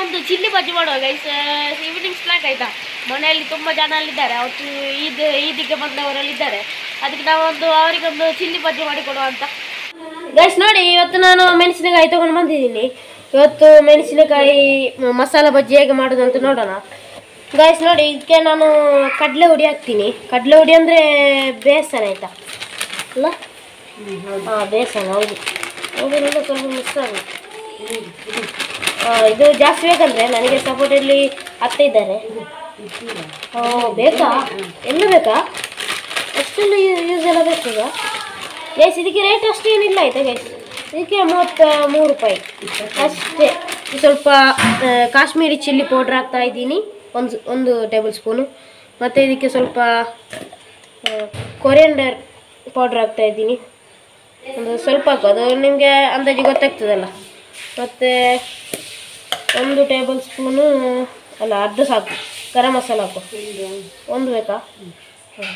ಒಂದು ಚಿಲ್ಲಿ ಬಜ್ಜಿ ಮಾಡುವ guys evening snack ಆಯ್ತಾ ಮನೆಯಲ್ಲಿ ತುಂಬ ಜನ ಅಲ್ಲಿದ್ದಾರೆ ಅವತ್ತು ಈದ್ ಈದಿಗೆ ಬಂದವರಲ್ಲಿದ್ದಾರೆ ಅದಕ್ಕೆ ನಾವೊಂದು ಅವರಿಗೊಂದು ಚಿಲ್ಲಿ ಬಜ್ಜಿ ಮಾಡಿ ಕೊಡುವ ಅಂತ ಗೈಸ್ ನೋಡಿ ಇವತ್ತು ನಾನು ಮೆಣಸಿನಕಾಯಿ ತಗೊಂಡು ಬಂದಿದ್ದೀನಿ ಇವತ್ತು ಮೆಣಸಿನಕಾಯಿ ಮ- ಮಸಾಲ ಬಜ್ಜಿ ಹೇಗೆ ಮಾಡೋದು ಅಂತ ನೋಡೋಣ ಗೈಸ್ ನೋಡಿ ಇದಕ್ಕೆ ನಾನು ಕಡಲೆ ಹುಡಿ ಹಾಕ್ತೀನಿ ಕಡಲೆ ಹುಡಿ ಅಂದರೆ ಬೇಸನ ಆಯ್ತಾ ಅಲ್ಲ ಹಾಂ ಬೇಸನ ಹೌದು ಹೌದು ಸ್ವಲ್ಪ ಮಿಕ್ಸ್ ಆಗುತ್ತೆ ಆ, ಇದು ಜಾಸ್ತಿ ಬೇಕಂದ್ರೆ ನನಗೆ ಸಪೋರ್ಟಲ್ಲಿ ಅತ್ತೆ ಇದ್ದಾರೆ ಓ ಬೇಕಾ ಎಲ್ಲ ಬೇಕಾ ಅಷ್ಟೆಲ್ಲ ಯೂಸ್ ಎಲ್ಲ ಬೇಕೀಗ ಗೈಸ್ ಇದಕ್ಕೆ ರೇಟ್ ಅಷ್ಟು ಏನಿಲ್ಲ ಆಯ್ತಾ ಗೈಸ್ ಇದಕ್ಕೆ ಮೂವತ್ತ ಮೂರು ರೂಪಾಯಿ ಅಷ್ಟೇ ಇದು ಸ್ವಲ್ಪ ಆ, ಕಾಶ್ಮೀರಿ ಚಿಲ್ಲಿ ಪೌಡ್ರ್ ಹಾಕ್ತಾ ಇದ್ದೀನಿ ಒಂದು ಒಂದು ಟೇಬಲ್ ಸ್ಪೂನು ಮತ್ತು ಇದಕ್ಕೆ ಸ್ವಲ್ಪ ಕೊರಿಯಂಡರ್ ಪೌಡ್ರ್ ಹಾಕ್ತಾ ಇದ್ದೀನಿ ಒಂದು ಸ್ವಲ್ಪ ಹಾಕು ಅದು ನಿಮಗೆ ಅಂದಾಜು ಗೊತ್ತಾಗ್ತದಲ್ಲ ಮತ್ತು ಒಂದು ಟೇಬಲ್ ಸ್ಪೂನು ಅಲ್ಲ ಅರ್ಧ ಸಾಕು ಗರಂ ಮಸಾಲ ಹಾಕು ಒಂದು ಬೇಕಾ ಹ್ಮ್.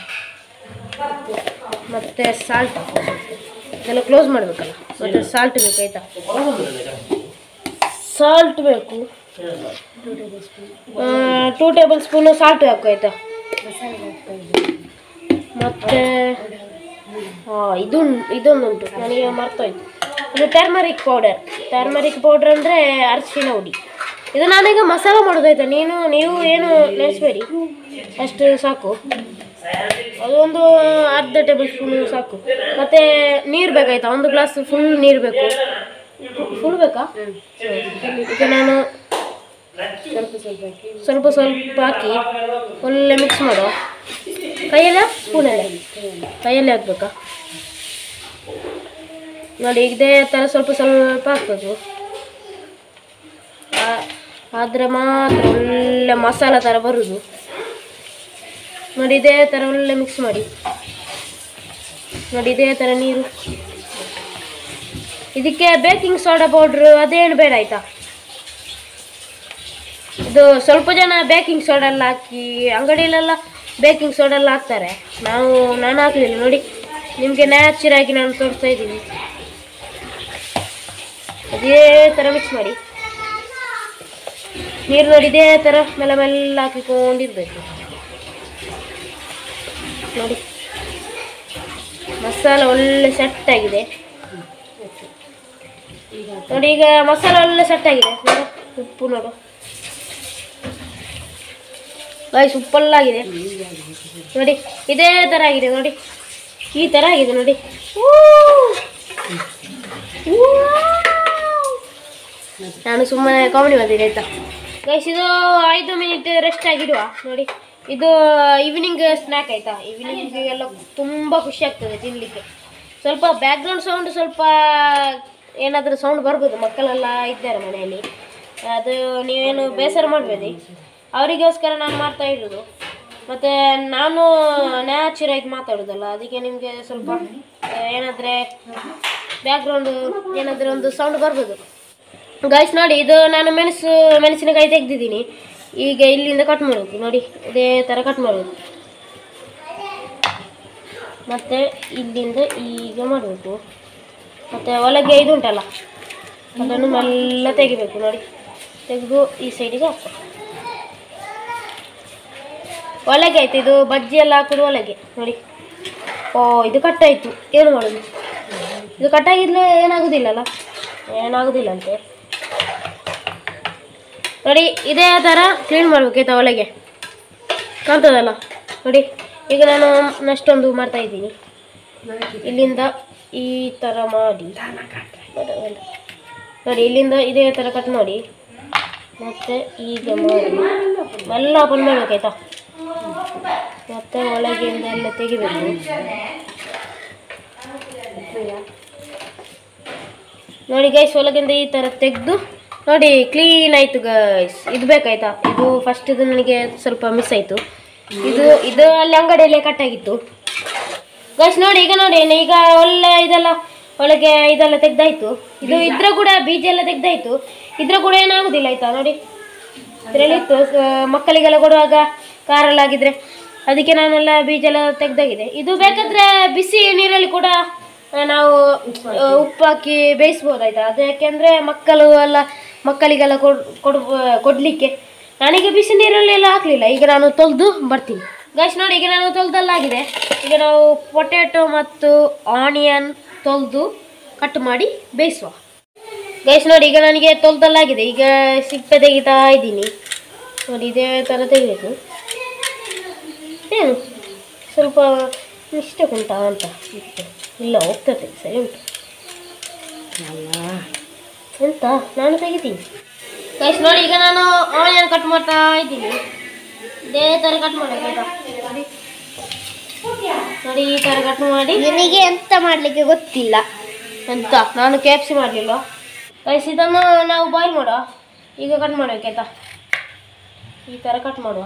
ಮತ್ತೆ ಸಾಲ್ಟ್ ಇದೆಲ್ಲ ಕ್ಲೋಸ್ ಮಾಡಬೇಕಲ್ಲ ಮತ್ತೆ ಸಾಲ್ಟ್ ಬೇಕು ಆಯ್ತಾ ಸಾಲ್ಟ್ ಬೇಕು ಟೂ ಟೇಬಲ್ ಸ್ಪೂನು ಸಾಲ್ಟ್ ಹಾಕು ಆಯ್ತಾ ಮತ್ತೆ ಹಾಂ ಇದು ಇದೊಂದುಂಟು ನನಗೆ ಮರ್ತೋಯ್ತು ಇದು ಟರ್ಮರಿಕ್ ಪೌಡರ್ ಟರ್ಮರಿಕ್ ಪೌಡರ್ ಅಂದರೆ ಅರಿಶಿನ ಹುಡಿ ಇದು ನಾನೀಗ ಮಸಾಲ ಮಾಡೋದಾಯ್ತಾ ನೀನು ನೀವು ಏನು ನೆನೆಸ್ಬೇಡಿ ಅಷ್ಟು ಸಾಕು ಅದೊಂದು ಅರ್ಧ ಟೇಬಲ್ ಸ್ಪೂನ್ ಸಾಕು ಮತ್ತೆ ನೀರು ಬೇಕಾಯ್ತಾ ಒಂದು ಗ್ಲಾಸ್ ಫುಲ್ ನೀರು ಬೇಕು ಫುಲ್ ಬೇಕಾ ಈಗ ನಾನು ಸ್ವಲ್ಪ ಸ್ವಲ್ಪ ಹಾಕಿ ಒಳ್ಳೆ ಮಿಕ್ಸ್ ಮಾಡು ಕೈಯಲ್ಲ ಸ್ಪೂನಲ್ಲೇ ಕೈಯಲ್ಲೇ ಹಾಕ್ಬೇಕಾ ನೋಡಿ ಇದೇ ಥರ ಸ್ವಲ್ಪ ಸ್ವಲ್ಪ ಹಾಕ್ಬೇಕು ಆ- ಆದ್ರೆ ಮಾತ್ರ ಒಳ್ಳೆ ಮಸಾಲ ಥರ ಬರುದು ನೋಡಿ ಇದೇ ಥರ ಒಳ್ಳೆ ಮಿಕ್ಸ್ ಮಾಡಿ ನೋಡಿ ಇದೇ ಥರ ನೀರು ಇದಕ್ಕೆ ಬೇಕಿಂಗ್ ಸೋಡಾ ಪೌಡ್ರು ಅದೇನು ಬೇಡ ಆಯ್ತಾ ಇದು ಸ್ವಲ್ಪ ಜನ ಬೇಕಿಂಗ್ ಸೋಡಾ ಎಲ್ಲ ಹಾಕಿ ಅಂಗಡಿಯಲ್ಲೆಲ್ಲ ಬೇಕಿಂಗ್ ಸೋಡಾ ಎಲ್ಲ ಹಾಕ್ತಾರೆ ನಾವು ನಾನು ಹಾಕಲಿಲ್ಲ ನೋಡಿ ನಿಮಗೆ ನ್ಯಾಚುರ್ ಆಗಿ ನಾನು ತೋರಿಸ್ತಾ ಇದ್ದೀನಿ ಅದೇ ಥರ ಮಿಕ್ಸ್ ಮಾಡಿ ನೀರು ನೋಡಿ ಇದೇ ಥರ ಮೆಲ್ಲ ಮೆಲ್ಲ ಹಾಕಿಕೊಂಡಿರ್ಬೇಕು ನೋಡಿ ಮಸಾಲ ಒಳ್ಳೆ ಸೆಟ್ ಆಗಿದೆ ನೋಡಿ ಈಗ ಮಸಾಲ ಒಳ್ಳೆ ಸೆಟ್ ಆಗಿದೆ ನೋಡು ಉಪ್ಪು ನೋಡು ಗೈಸ್ ಉಪ್ಪೆಲ್ಲ ಆಗಿದೆ ನೋಡಿ ಇದೇ ಥರ ಆಗಿದೆ ನೋಡಿ ಈ ಥರ ಆಗಿದೆ ನೋಡಿ ಊ! ವಾವ್! ನಾನು ಸುಮ್ಮನೆ ಕಾಮಿಡಿ ಮಾಡ್ತೀನಿ ಆಯ್ತಾ ಗೈಸ್ ಇದು ಐದು ಮಿನಿಟ್ ರೆಸ್ಟ್ ಆಗಿಡುವ ನೋಡಿ ಇದು ಈವ್ನಿಂಗ್ ಸ್ನ್ಯಾಕ್ ಆಯ್ತಾ ಈವ್ನಿಂಗ್ ಎಲ್ಲ ತುಂಬ ಖುಷಿ ಆಗ್ತದೆ ತಿನ್ನಲಿಕ್ಕೆ ಸ್ವಲ್ಪ ಬ್ಯಾಕ್ಗ್ರೌಂಡ್ ಸೌಂಡ್ ಸ್ವಲ್ಪ ಏನಾದರೂ ಸೌಂಡ್ ಬರ್ಬೋದು ಮಕ್ಕಳೆಲ್ಲ ಇದ್ದಾರೆ ಮನೆಯಲ್ಲಿ ಅದು ನೀವೇನು ಬೇಸರ ಮಾಡಬೇಡಿ ಅವರಿಗೋಸ್ಕರ ನಾನು ಮಾಡ್ತಾ ಇರೋದು ಮತ್ತು ನಾನು ನ್ಯಾಚುರಾಗಿ ಮಾತಾಡೋದಲ್ಲ ಅದಕ್ಕೆ ನಿಮಗೆ ಸ್ವಲ್ಪ ಏನಾದರೆ ಬ್ಯಾಕ್ಗ್ರೌಂಡು ಏನಾದರೂ ಒಂದು ಸೌಂಡ್ ಬರ್ಬೋದು ಗಾಯ್ಸ್ ನೋಡಿ ಇದು ನಾನು ಮೆಣಸು ಮೆಣಸಿನಕಾಯಿ ತೆಗೆದಿದ್ದೀನಿ ಈಗ ಇಲ್ಲಿಂದ ಕಟ್ ಮಾಡಬೇಕು ನೋಡಿ ಇದೇ ಥರ ಕಟ್ ಮಾಡಬೇಕು ಮತ್ತು ಇಲ್ಲಿಂದ ಈಗ ಮಾಡಬೇಕು ಮತ್ತು ಒಳಗೆ ಇದು ಉಂಟಲ್ಲ ಅದನ್ನು ಮೆಲ್ಲ ತೆಗಿಬೇಕು ನೋಡಿ ತೆಗೆದು ಈ ಸೈಡಿಗೆ ಹಾಕು ಒಳಗೆ ಆಯ್ತು ಇದು ಬಜ್ಜಿ ಎಲ್ಲ ಹಾಕೋದು ಒಳಗೆ ನೋಡಿ ಓ ಇದು ಕಟ್ಟಾಯಿತು ಏನು ಮಾಡೋದು ಇದು ಕಟ್ಟಾಗಿದ್ರೆ ಏನಾಗೋದಿಲ್ಲಲ್ಲ ಏನಾಗೋದಿಲ್ಲ ಅಂತೆ ನೋಡಿ ಇದೇ ಥರ ಕ್ಲೀನ್ ಮಾಡ್ಬೇಕು ಆಯ್ತಾ ಒಳಗೆ ಕಾಣ್ತದಲ್ಲ ನೋಡಿ ಈಗ ನಾನು ನೆಕ್ಸ್ಟ್ ಒಂದು ಮಾಡ್ತಾ ಇದ್ದೀನಿ ಇಲ್ಲಿಂದ ಈ ಥರ ಮಾಡಿ ಬರಲ್ಲ. ನೋಡಿ ಇಲ್ಲಿಂದ ಇದೇ ಥರ ಕಟ್ ಮಾಡಿ ಮತ್ತೆ ಈಗ ಮಾಡಿ ಎಲ್ಲ ಓಪನ್ ಮಾಡ್ಬೇಕಾಯ್ತಾ ಮತ್ತೆ ಒಳಗಿಂದ ಎಲ್ಲ ತೆಗಿಬೇಕು ನೋಡಿ ಗೈಸ್ ಒಳಗಿಂದ ಈ ಥರ ತೆಗೆದು ನೋಡಿ ಕ್ಲೀನ್ ಆಯಿತು ಗೈಸ್ ಇದು ಬೇಕಾಯ್ತಾ ಇದು ಫಸ್ಟ್ ಇದು ನನಗೆ ಸ್ವಲ್ಪ ಮಿಸ್ ಆಯಿತು ಇದು ಇದು ಅಲ್ಲಿ ಅಂಗಡಿಯಲ್ಲೇ ಕಟ್ಟಾಗಿತ್ತು ಗೈಸ್ ನೋಡಿ ಈಗ ನೋಡಿ ಈಗ ಒಳ್ಳೆ ಇದೆಲ್ಲ ಒಳಗೆ ಇದೆಲ್ಲ ತೆಗ್ದಾಯ್ತು ಇದು ಇದ್ರ ಕೂಡ ಬೀಜ ಎಲ್ಲ ತೆಗ್ದಾಯ್ತು ಇದ್ರ ಕೂಡ ಏನಾಗುದಿಲ್ಲ ಆಯ್ತಾ ನೋಡಿ ಇದರಲ್ಲಿ ಇತ್ತು ಸ- ಮಕ್ಕಳಿಗೆಲ್ಲ ಕೊಡುವಾಗ ಕಾರಲ್ಲಾಗಿದ್ರೆ ಅದಕ್ಕೆ ನಾನೆಲ್ಲ ಬೀಜ ಎಲ್ಲ ತೆಗ್ದಾಗಿದೆ ಇದು ಬೇಕಾದ್ರೆ ಬಿಸಿ ನೀರಲ್ಲಿ ಕೂಡ ಆ, ನಾವು ಆ, ಉಪ್ಪು ಹಾಕಿ ಬೇಯಿಸ್ಬೋದು ಆಯ್ತಾ ಅದು ಯಾಕೆಂದ್ರೆ ಮಕ್ಕಳು ಎಲ್ಲ ಮಕ್ಕಳಿಗೆಲ್ಲ ಕೊಡ್ ಕೊಡ್ ಕೊಡಲಿಕ್ಕೆ ನನಗೆ ಬಿಸಿ ನೀರಲ್ಲೆಲ್ಲ ಹಾಕಲಿಲ್ಲ ಈಗ ನಾನು ತೊಳೆದು ಬರ್ತೀನಿ ಗೈಸ್ ನೋಡಿ ಈಗ ನಾನು ತೊಳೆದಲ್ಲಾಗಿದೆ ಈಗ ನಾವು ಪೊಟ್ಯಾಟೊ ಮತ್ತು ಆನಿಯನ್ ತೊಳೆದು ಕಟ್ ಮಾಡಿ ಬೇಯಿಸುವ ಗೈಸ್ ನೋಡಿ ಈಗ ನನಗೆ ತೊಳೆದಲ್ಲಾಗಿದೆ ಈಗ ಸಿಪ್ಪೆ ತೆಗಿತಾ ಇದ್ದೀನಿ ನೋಡಿ ಇದೇ ಥರ ತೆಗಿಬೇಕು ಏನು ಸ್ವಲ್ಪ ಮಿಸ್ಟೇಕ್ ಉಂಟಾ ಅಂತ ಇತ್ತು. ಇಲ್ಲ ಹೋಗ್ತದೆ ಸರಿ ಉಂಟು ಅಲ್ಲ ಎಂತ ನಾನು ತೆಗಿತೀನಿ ಗೈಸ್ ನೋಡಿ ಈಗ ನಾನು ಆನಿಯನ್ ಕಟ್ ಮಾಡ್ತಾ ಇದ್ದೀನಿ ಇದೇ ಥರ ಕಟ್ ಮಾಡಬೇಕು ಆಯ್ತಾ ನೋಡಿ ನೋಡಿ ಈ ಥರ ಕಟ್ ಮಾಡಿ ನಿನಗೆ ಎಂತ ಮಾಡ್ಲಿಕ್ಕೆ ಗೊತ್ತಿಲ್ಲ ಎಂತ ನಾನು ಕೆ ಎಫ್ ಸಿ ಮಾಡಲಿಲ್ಲ ಗೈಸ್ ಇದನ್ನು ನಾವು ಬಾಯ್ಲ್ ಮಾಡುವ ಈಗ ಕಟ್ ಮಾಡಬೇಕು ಆಯ್ತಾ ಈ ಥರ ಕಟ್ ಮಾಡುವ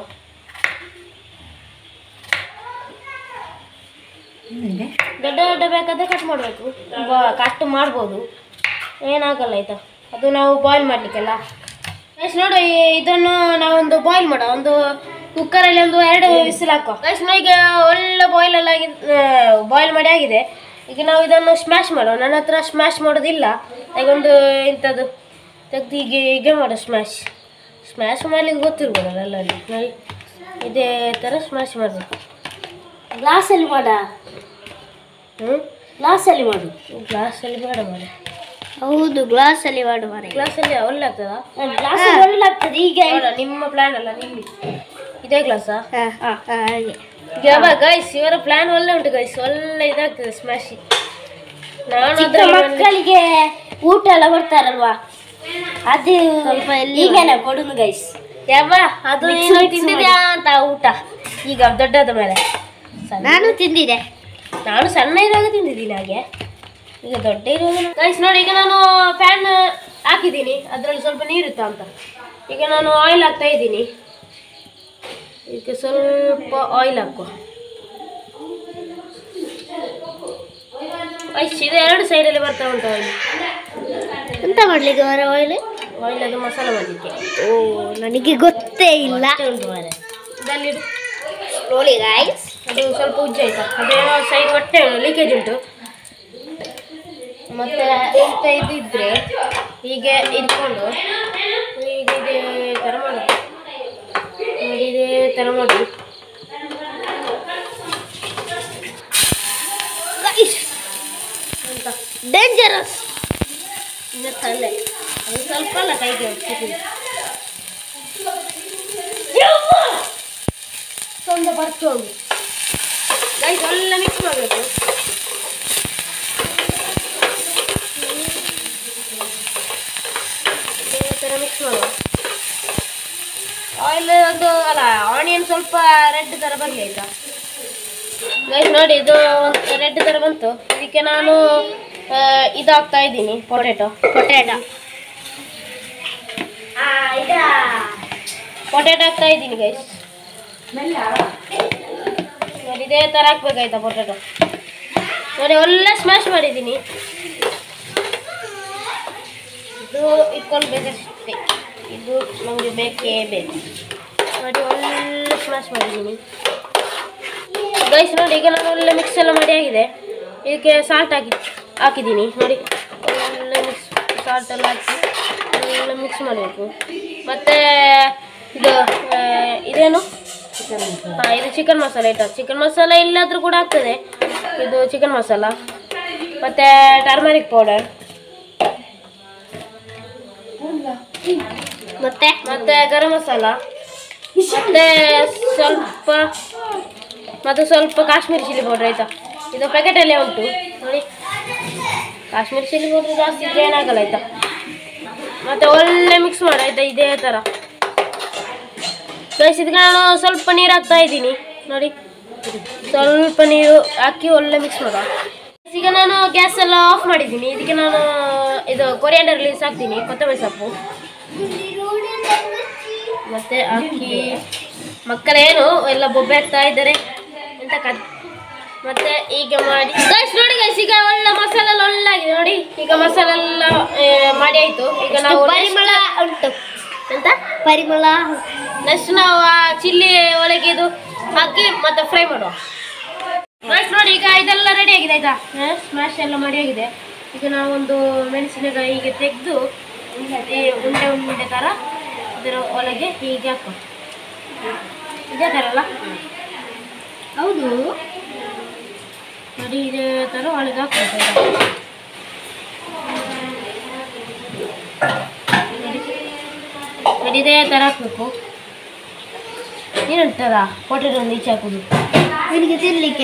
ದೊಡ್ಡ ದೊಡ್ಡ ಬೇಕಾದ್ರೆ ಕಟ್ ಮಾಡಬೇಕು ಕಟ್ ಮಾಡ್ಬೋದು ಏನಾಗಲ್ಲ ಆಯ್ತಾ ಅದು ನಾವು ಬಾಯ್ಲ್ ಮಾಡಲಿಕ್ಕೆಲ್ಲ ಗೈಸ್ ನೋಡು ಈ- ಇದನ್ನು ನಾವೊಂದು ಬಾಯ್ಲ್ ಮಾಡುವ ಒಂದು ಕುಕ್ಕರಲ್ಲಿ ಒಂದು ಎರಡು ವಿಸಿಲ್ ಹಾಕುವ ಗೈಸ್ ಈಗ ಒಳ್ಳೆ ಬಾಯ್ಲ್ ಎಲ್ಲ ಆಗಿ ಬಾಯ್ಲ್ ಮಾಡಿ ಆಗಿದೆ ಈಗ ನಾವು ಇದನ್ನು ಸ್ಮ್ಯಾಶ್ ಮಾಡುವ ನನ್ನ ಹತ್ರ ಸ್ಮ್ಯಾಶ್ ಮಾಡೋದಿಲ್ಲ ಈಗ ಒಂದು ಇಂಥದ್ದು ತೆಗ್ದು ಹೀಗೆ ಹೀಗೆ ಮಾಡೋ ಸ್ಮ್ಯಾಶ್ ಸ್ಮ್ಯಾಶ್ ಮಾಡ್ಲಿಕ್ಕೆ ಗೊತ್ತಿರ್ಬೋದಲ್ಲ ಎಲ್ಲಲ್ಲಿ ನೋಡಿ ಇದೇ ಥರ ಸ್ಮ್ಯಾಶ್ ಮಾಡಬೇಕು ಗ್ಲಾಸಲ್ಲಿ ಮಾಡ ಹ್ಞೂ ಗ್ಲಾಸಲ್ಲಿ ಮಾಡು ಗ್ಲಾಸಲ್ಲಿ ಬೇಡ ಮಾಡಿ ಹೌದು ಗ್ಲಾಸಲ್ಲಿ ಮಾಡು ಮಾರೆ ಗ್ಲಾಸಲ್ಲಿ ಒಳ್ಳೆ ಆಗ್ತದಾ ಗ್ಲಾಸಲ್ಲಿ ಒಳ್ಳೆ ಆಗ್ತದೆ ಈಗ ನೋಡ ನಿಮ್ಮ ಪ್ಲಾನ್ ಅಲ್ಲ ನಿಲ್ಲಿ ಇದೇ ಗ್ಲಾಸಾ ಹಾ, ಹಾ, ಹಾ, ಹಾಗೆ ಗೈಸ್ ಇವರ ಪ್ಲಾನ್ ಒಳ್ಳೆ ಉಂಟು ಗೈಸ್ ಒಳ್ಳೆ ಇದಾಗ್ತದೆ ಸ್ಮ್ಯಾಶ್ ನಾನು ಚಿಕ್ಕ ಅದ್ರಲ್ಲಿ ಒಂದು- ಮಕ್ಕಳಿಗೆ ಊಟ ಎಲ್ಲ ಕೊಡ್ತಾರಲ್ವಾ ಅದು ಸ್ವಲ್ಪ ಎಲ್ಲಿ ಈಗೇನೆ ಕೊಡುನು ಗೈಸ್ ಯವ್ವ ಅದು Mix ನೀನು mix ತಿಂದಿದ್ಯಾ ಅಂತ ಊಟ ಈಗ ದೊಡ್ಡದ ಮೇಲೆ ಸಣ್ಣ- ನಾನು ತಿಂದಿದೆ ನಾನು ಸಣ್ಣ ಇರುವಾಗ ತಿಂದಿದ್ದೀನಿ ಹಾಗೆ ಈಗ ದೊಡ್ಡ ಇರುವಾಗ ಗೈಸ್ ನೋಡಿ ಈಗ ನಾನು ಫ್ಯಾನ್ ಹಾಕಿದ್ದೀನಿ ಅದರಲ್ಲಿ ಸ್ವಲ್ಪ ನೀರಿತ್ತು ಅಂತ ಈಗ ನಾನು ಆಯಿಲ್ ಹಾಕ್ತಾ ಇದ್ದೀನಿ ಇದಕ್ಕೆ ಸ್ವಲ್ಪ ಆಯಿಲ್ ಹಾಕುವ ಐಸ್ ಇದು ಎರಡು ಸೈಡಲ್ಲಿ ಬರ್ತಾ ಉಂಟು ಆಯಿಲ್ ಎಂತ ಮಾಡ್ಲಿಕ್ಕೆ ಅವರ ಆಯಿಲ್ ಆಯಿಲ್ ಅದು ಮಸಾಲೆ ಮಾಡಲಿಕ್ಕೆ ಓ ನನಗೆ ಗೊತ್ತೇ ಇಲ್ಲ ಅಷ್ಟೇ ಉಂಟು ಮಾರೆ ಇದಲ್ಲಿಡು ನೋಡಿ ಗೈಸ್ ಅದು ಸ್ವಲ್ಪ ಉಜ್ಜ ಆಯ್ತಾ ಅದೇನೋ ಸೈಡ್ ಹೊಟ್ಟೆ ಲೀಕೇಜ್ ಉಂಟು ಮತ್ತೆ ಎಂತ ಇದಿದ್ರೆ ಹೀಗೆ ಇಟ್ಕೊಂಡು ಹೀಗೆ ಇದೇ ಥರ ಮಾಡೋದು ನೋಡಿ ಇದೇ ಥರ ಮಾಡಿ ಅಂತ ಡೇಂಜರಸ್ ಇನ್ನು ತಲೆ ಅದು ಸ್ವಲ್ಪ ಅಲ್ಲ ಕೈಗೆ ಹೊಡ್ತಿದ್ದೀನಿ ಒಂದು ಬರ್ಕೊಂಡು ಗೈಸ್ ಒಳ್ಳೆ ಮಿಕ್ಸ್ ಮಾಡಬೇಕು ಈ ಥರ ಮಿಕ್ಸ್ ಮಾಡುವ ಆಯಿಲ್ ಒಂದು ಅಲ್ಲ ಆನಿಯನ್ ಸ್ವಲ್ಪ ರೆಡ್ ಥರ ಬರಲಿ ಆಯ್ತಾ ಗೈಸ್ ನೋಡಿ ಇದು ರೆಡ್ ಥರ ಬಂತು ಇದಕ್ಕೆ ನಾನು ಆ, ಇದು ಹಾಕ್ತಾ ಇದ್ದೀನಿ ಪೊಟೆಟೊ ಪೊಟ್ಯಾಟೊ ಪೊಟೆಟೊ ಹಾಕ್ತಾ ಇದ್ದೀನಿ ಗೈಸ್ ನೋಡಿ ಇದೇ ಥರ ಹಾಕ್ಬೇಕಾಯ್ತಾ ಪೊಟೆಟೊ ನೋಡಿ ಒಳ್ಳೆ ಸ್ಮ್ಯಾಶ್ ಮಾಡಿದ್ದೀನಿ ಇದು ಇಟ್ಕೊಳ್ಬೇಕಷ್ಟೇ ಇದು ನಮಗೆ ಬೇಕೇ ಬೇಕು ನೋಡಿ ಒಳ್ಳೆ ಸ್ಮ್ಯಾಶ್ ಮಾಡಿದ್ದೀನಿ ಗೈಸ್ ನೋಡಿ ಈಗ ನಾನು ಒಳ್ಳೆ ಮಿಕ್ಸ್ ಎಲ್ಲ ಮಾಡಿ ಆಗಿದೆ ಇದಕ್ಕೆ ಸಾಲ್ಟ್ ಹಾಕಿ ಹಾಕಿದ್ದೀನಿ ನೋಡಿ ಒಳ್ಳೆ ಮಿಕ್ಸ್ ಸಾಲ್ಟ್ ಎಲ್ಲ ಹಾಕಿ ಒಳ್ಳೆ ಮಿಕ್ಸ್ ಮಾಡಬೇಕು ಮತ್ತು ಇದು ಆ, ಇದೇನು ಹಾಂ ಇದು ಚಿಕನ್ ಮಸಾಲೆ ಆಯ್ತಾ ಚಿಕನ್ ಮಸಾಲ ಇಲ್ಲಾದರೂ ಕೂಡ ಆಗ್ತದೆ ಇದು ಚಿಕನ್ ಮಸಾಲ ಮತ್ತು ಟರ್ಮರಿಕ್ ಪೌಡರ್ ಮತ್ತೆ ಮತ್ತು ಗರಂ ಮಸಾಲ ಮತ್ತು ಸ್ವಲ್ಪ ಮತ್ತು ಸ್ವಲ್ಪ ಕಾಶ್ಮೀರಿ ಚಿಲ್ಲಿ ಪೌಡ್ರ್ ಆಯಿತಾ ಇದು ಪ್ಯಾಕೆಟಲ್ಲೇ ಉಂಟು ನೋಡಿ ಕಾಶ್ಮೀರಿ ಚಿಲ್ಲಿ ಪೌಡ್ರ್ ಜಾಸ್ತಿ ಇದ್ರೆ ಏನಾಗಲ್ಲ ಆಯಿತಾ ಮತ್ತು ಒಳ್ಳೆ ಮಿಕ್ಸ್ ಮಾಡಿ ಆಯಿತಾ ಇದೇ ಥರ ಗೈಸ್ ಇದಕ್ಕೆ ನಾನು ಸ್ವಲ್ಪ ನೀರು ಹಾಕ್ತಾ ಇದ್ದೀನಿ ನೋಡಿ ಸ್ವಲ್ಪ ನೀರು ಹಾಕಿ ಒಳ್ಳೆ ಮಿಕ್ಸ್ ಮಾಡುವ ಈಗ ನಾನು ಗ್ಯಾಸ್ ಎಲ್ಲ ಆಫ್ ಮಾಡಿದ್ದೀನಿ ಇದಕ್ಕೆ ನಾನು ಇದು ಕೊರಿಯಾಂಡರ್ ಲೀಸ್ ಹಾಕ್ತೀನಿ ಕೊತ್ತಂಬರಿ ಸೊಪ್ಪು ಮತ್ತೆ ಅಕ್ಕಿ ಮಕ್ಕಳೇನು ಎಲ್ಲ ಬೊಬ್ಬೆ ಆಗ್ತಾ ಇದ್ದಾರೆ ಎಂತ ಕತ್ ಮತ್ತೆ ಈಗ ಮಾಡಿ ಗೈಸ್ ನೋಡಿ ಗೈಸ್ ಈಗ ಒಳ್ಳೆ ಮಸಾಲೆ ಎಲ್ಲ ಒಳ್ಳೆ ಆಗಿದೆ ನೋಡಿ ಈಗ ಮಸಾಲೆ ಎಲ್ಲ ಆ, ಮಾಡಿ ಆಯ್ತು ಈಗ ನಾವು ಪರಿಮಳ ಉಂಟು ಎಂತ ಪರಿಮಳ ನೆಕ್ಸ್ಟ್ ನಾವು ಆ ಚಿಲ್ಲಿ ಒಳಗೆ ಇದು ಹಾಕಿ ಮತ್ತೆ ಫ್ರೈ ಮಾಡುವ ಗೈಸ್ ನೋಡಿ ಈಗ ಇದೆಲ್ಲ ರೆಡಿ ಆಗಿದೆ ಆಯ್ತಾ ಸ್ಮ್ಯಾಶ್ ಎಲ್ಲ ಮಾಡಿ ಆಗಿದೆ ಈಗ ನಾವೊಂದು ಮೆಣಸಿನಕಾಯಿ ಹೀಗೆ ತೆಗೆದು ಈ ಉಂಡೆ ಉಂಡೆ ಥರ ಇದರ ಒಳಗೆ ಹೀಗೆ ಹಾಕು ಇದೇ ಥರ ಅಲ್ಲ ಹೌದು ನೋಡಿ ಇದೇ ಥರ ಒಳಗೆ ಹಾಕ್ಬೇಕು ನೋಡಿ ಇದೇ ಥರ ಹಾಕ್ಬೇಕು ಏನಂತಾರ ಕೊಟ್ಟಿರೋ ಒಂದು ಈಚೆ ಹಾಕೋದು ನಿನಗೆ ತಿನ್ಲಿಕ್ಕೆ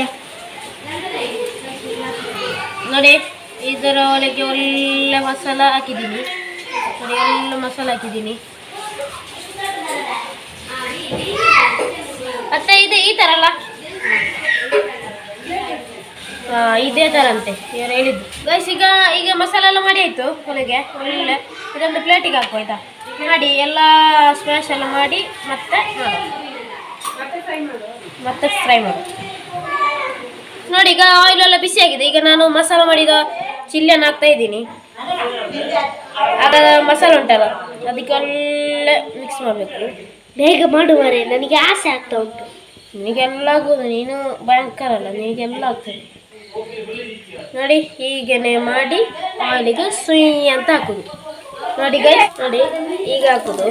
ನೋಡಿ ಇದರ ಒಳಗೆ ಒಳ್ಳೆ ಮಸಾಲ ಹಾಕಿದ್ದೀನಿ ನೋಡಿ ಎಲ್ಲ ಮಸಾಲ ಹಾಕಿದ್ದೀನಿ ಮತ್ತೆ ಇದು ಈ ಥರ ಅಲ್ಲ ಆ, ಇದೇ ಥರ ಅಂತೆ ಇವರು ಹೇಳಿದ್ದು ಗೈಸ್ ಈಗ ಈಗ ಮಸಾಲೆ ಎಲ್ಲ ಮಾಡಿ ಆಯಿತು ಒಳಗೆ ಒಳ್ಳೆ ಇದೊಂದು ಪ್ಲೇಟಿಗೆ ಹಾಕು ಆಯ್ತಾ ಮಾಡಿ ಎಲ್ಲ ಸ್ಮ್ಯಾಶ್ ಎಲ್ಲ ಮಾಡಿ ಮತ್ತೆ ಮಾಡು. ಮತ್ತೆ ಫ್ರೈ ಮಾಡು ನೋಡಿ ಈಗ ಆಯಿಲ್ ಎಲ್ಲ ಬಿಸಿ ಆಗಿದೆ ಈಗ ನಾನು ಮಸಾಲ ಮಾಡಿದ ಚಿಲ್ಲಿಯನ್ನು ಹಾಕ್ತಾ ಇದ್ದೀನಿ ಆಗ ಮಸಾಲ ಉಂಟಲ್ಲ ಅದಕ್ಕೆ ಒಳ್ಳೆ ಮಿಕ್ಸ್ ಮಾಡಬೇಕು ಬೇಗ ಮಾಡುವರೆ ನನಗೆ ಆಸೆ ಆಗ್ತಾ ಉಂಟು ನಿನಗೆಲ್ಲ ಆಗೋದು ನೀನು ಭಯಂಕರ ಅಲ್ಲ ನಿನಗೆಲ್ಲ ಆಗ್ತದೆ ನೋಡಿ ಹೀಗೇನೆ ಮಾಡಿ ಆಯಿಲಿಗೆ ಸುಯ್ ಅಂತ ಹಾಕೋದು ನೋಡಿ ಗೈ ನೋಡಿ ಈಗ ಹಾಕೋದು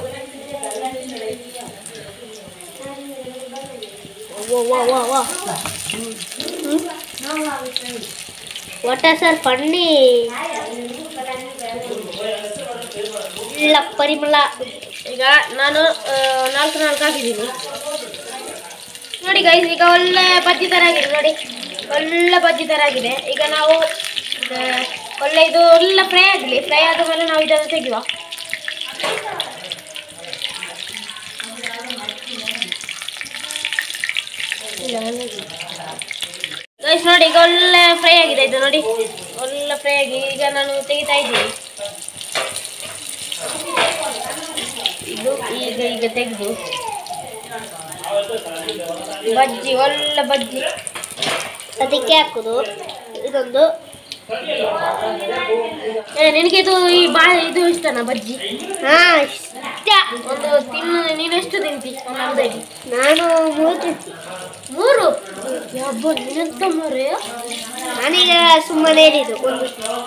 ಒಟ್ಟ ಸರ್ ಪಣ್ಣಿ ಇಲ್ಲ ಪರಿಮಳ ಈಗ ನಾನು ಆ, ನಾಲ್ಕು ನಾಲ್ಕು ಹಾಕಿದ್ದೀನಿ ನೋಡಿ ಗೈಸ್ ಈಗ ಒಳ್ಳೆ ಬಜ್ಜಿ ಥರ ಆಗಿದೆ ನೋಡಿ ಒಳ್ಳೆ ಬಜ್ಜಿ ಥರ ಆಗಿದೆ ಈಗ ನಾವು ಆ, ಒಳ್ಳೆ ಇದು ಒಳ್ಳೆ ಫ್ರೈ ಆಗಲಿ ಫ್ರೈ ಆದ ಮೇಲೆ ನಾವು ಇದನ್ನು ತೆಗೆಯುವ ಗೈಸ್ ನೋಡಿ ಈಗ ಒಳ್ಳೆ ಫ್ರೈ ಆಗಿದೆ ಇದು ನೋಡಿ ಒಳ್ಳೆ ಫ್ರೈ ಆಗಿ ಈಗ ನಾನು ತೆಗಿತಾ ಇದ್ದೀನಿ ಇದು ಈಗ ಈಗ ತೆಗೆದು ಬಜ್ಜಿ ಒಳ್ಳೆ ಬಜ್ಜಿ ಅದಕ್ಕೆ ಹಾಕುದು ಇದೊಂದು ಏ ನಿನಗೆ ಇದು ಈ ಬಾ ಇದು ಇಷ್ಟನಾ ಬಜ್ಜಿ ಹಾ ಇಷ್ಟ ಒಂದು ತಿನ್ನು ನೀನು ಎಷ್ಟು ತಿಂತಿ ಒಂದು ಅಂದಾಜು ನಾನು ಮೂರು ತಿಂತಿ ಮೂರು ಯಬ್ಬ ನೀನೆಂತ ಮೂರು ನಾನೀಗ ಸುಮ್ಮನೆ ಹೇಳಿದ್ದು ಒಂದು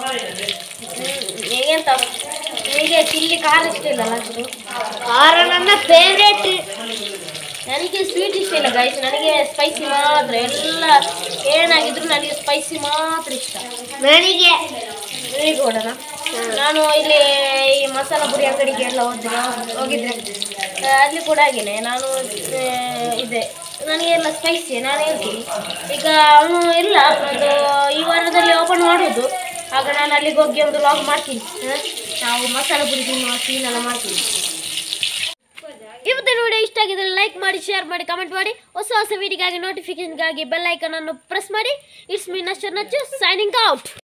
ಹೇಗೆಂತ ನಿನಗೆ ಚಿಲ್ಲಿ ಖಾರ ಇಷ್ಟ ಇಲ್ಲ ಅಷ್ಟು ಖಾರ ನನ್ನ ಫೇವ್ರೇಟ್ ನನಗೆ ಸ್ವೀಟ್ ಇಷ್ಟ ಇಲ್ಲ ಗೈಸ್ ನನಗೆ ಸ್ಪೈಸಿ ಮಾತ್ರ ಎಲ್ಲ ಏನಾಗಿದ್ರು ನನಗೆ ಸ್ಪೈಸಿ ಮಾತ್ರ ಇಷ್ಟ ನನಗೆ ಈಗ ಕೊಡೋಣ ನಾನು ಇಲ್ಲಿ ಈ ಮಸಾಲ ಪುರಿ ಅಂಗಡಿಗೆ ಎಲ್ಲ ಹೋದ್ರೆ ಹೋಗಿದ್ರೆ ಆ, ಅಲ್ಲಿ ಕೂಡ ಹಾಗೇನೆ ನಾನು ಆ, ಇದೆ ನನಗೆ ಎಲ್ಲ ಸ್ಪೈಸಿ ನಾನು ಹೇಳ್ತೀನಿ ಈಗ ಅವನು ಇಲ್ಲ ಅದು ಈ ವಾರದಲ್ಲಿ ಓಪನ್ ಮಾಡೋದು ಆಗ ನಾನು ಅಲ್ಲಿಗೆ ಹೋಗಿ ಒಂದು ಲಾಗ್ ಮಾಡ್ತೀನಿ ಆ, ನಾವು ಮಸಾಲ ಪುರಿ ತಿನ್ನುವ ಸೀನ್ ಎಲ್ಲ ಮಾಡ್ತೀನಿ ಇವತ್ತಿನ ವಿಡಿಯೋ ಇಷ್ಟ ಆಗಿದ್ರೆ ಲೈಕ್ ಮಾಡಿ ಶೇರ್ ಮಾಡಿ ಕಮೆಂಟ್ ಮಾಡಿ ಹೊಸ ಹೊಸ ವಿಡಿಯೋಗಾಗಿ ನೋಟಿಫಿಕೇಶನ್ಗಾಗಿ ಬೆಲ್ ಐಕನ್ ಅನ್ನು ಪ್ರೆಸ್ ಮಾಡಿ ಇಟ್ಸ್ ಮೀ ನಚ್ಚರ್ ನಚ್ಚು ಸೈನಿಂಗ್ ಔಟ್